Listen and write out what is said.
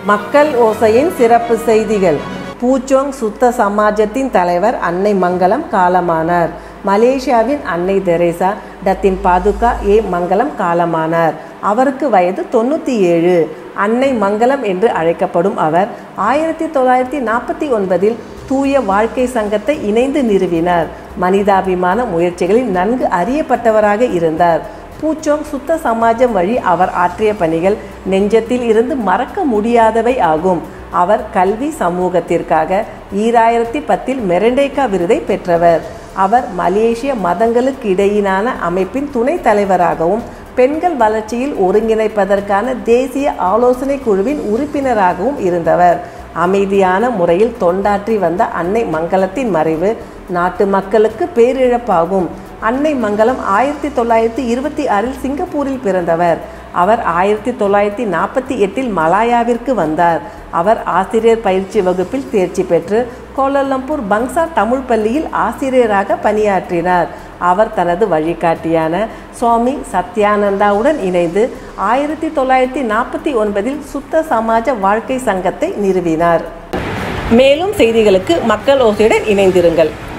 மக்கள் ஓசையின் சிறப்பு செய்திகள் பூச்சோங் சுத்த சமாஜத்தின் தலைவர் அன்னை மங்கலம் காலமானார் மலேசியாவின் அன்னை தெரேசா டத்தின் பாதுகா ஏ மங்கலம் காலமானார் அவருக்கு வயது தொண்ணூற்றி ஏழு அன்னை மங்கலம் என்று அழைக்கப்படும் அவர் ஆயிரத்தி தொள்ளாயிரத்தி நாற்பத்தி ஒன்பதில் தூய வாழ்க்கை சங்கத்தை இணைந்து நிறுவினார் மனிதாபிமான முயற்சிகளில் நன்கு அறியப்பட்டவராக இருந்தார் பூச்சோங் சுத்த சமாஜம் வழி அவர் ஆற்றிய பணிகள் நெஞ்சத்தில் இருந்து மறக்க முடியாதவை ஆகும் அவர் கல்வி சமூகத்திற்காக ஈராயிரத்தி பத்தில் மெரண்டேக்கா விருதை பெற்றவர் அவர் மலேசிய மதங்களுக்கு இடையிலான அமைப்பின் துணைத் தலைவராகவும் பெண்கள் வளர்ச்சியில் ஒருங்கிணைப்பதற்கான தேசிய ஆலோசனை குழுவின் உறுப்பினராகவும் இருந்தவர் அமைதியான முறையில் தொண்டாற்றி வந்த அன்னை மங்கலத்தின் மறைவு நாட்டு மக்களுக்கு பேரிழப்பாகும் அன்னை மங்கலம் ஆயிரத்தி தொள்ளாயிரத்தி இருபத்தி ஆறில் சிங்கப்பூரில் பிறந்தவர் அவர் ஆயிரத்தி தொள்ளாயிரத்தி நாற்பத்தி எட்டில் மலாயாவிற்கு வந்தார் அவர் ஆசிரியர் பயிற்சி வகுப்பில் தேர்ச்சி பெற்று கோலாலம்பூர் பங்சா தமிழ் பள்ளியில் ஆசிரியராக பணியாற்றினார் அவர் தனது வழிகாட்டியான சுவாமி சத்யானந்தாவுடன் இணைந்து ஆயிரத்தி தொள்ளாயிரத்தி நாற்பத்தி ஒன்பதில் சுத்த சமாஜ வாழ்க்கை சங்கத்தை நிறுவினார் மேலும் செய்திகளுக்கு மக்கள் ஓசையுடன் இணைந்திருங்கள்